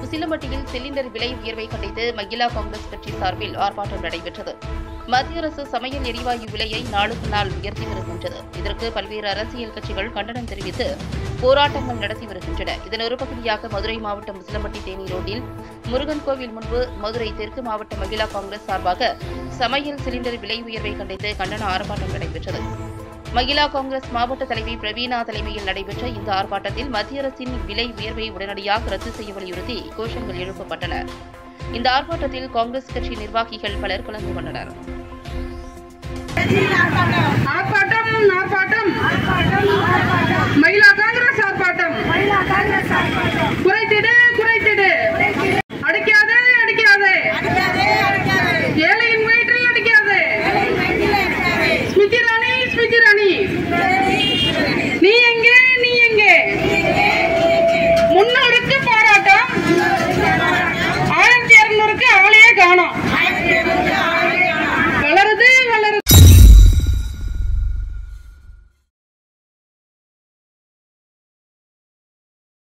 உசிலம்பட்டியில் cylinder விலை உயர்வை கண்டித்து மகிழா காங்கிரஸ் கட்சி சார்பில் ஆர்ப்பாட்டம் நடைபெற்றது மத்திய அரசு சமையல் எரிவாயு விலையை நாளுக்கு நாள் உயர்த்தி வருகின்றது இதற்கு பல்வேறு அரசியல் கட்சிகள் கண்டனம் தெரிவித்து போராட்டங்கள் நடத்தி வருகின்றன இதன் ஒரு பகுதியாக மதுரை மாவட்டம் உசிலம்பட்டி தேனி ரோட்டில் முருகன் கோவில் முன்பு மதுரை தெற்கு மாவட்ட மகிழா காங்கிரஸ் சார்பாக சமையல் சிலிண்டர் விலை உயர்வை கண்டித்து கண்டன ஆர்ப்பாட்டம் நடைபெற்றது மகிழா காங்கிரஸ் மாவட்ட தலைவி பிரவீனா தலைமையில் நடைபெற்ற இந்த ஆர்ப்பாட்டத்தில் மத்திய அரசின் விலை உயர்வை உடனடியாக ரத்து செய்ய வலியுறுத்தி கோஷங்கள் எழுப்பப்பட்டன இந்த ஆர்ப்பாட்டத்தில் காங்கிரஸ் கட்சி நிர்வாகிகள் பலர் கலந்து கொண்டனர் ஆர்ப்பாட்டம் ஆர்ப்பாட்டம் மகிழா காங்கிரஸ் ஆர்ப்பாட்டம்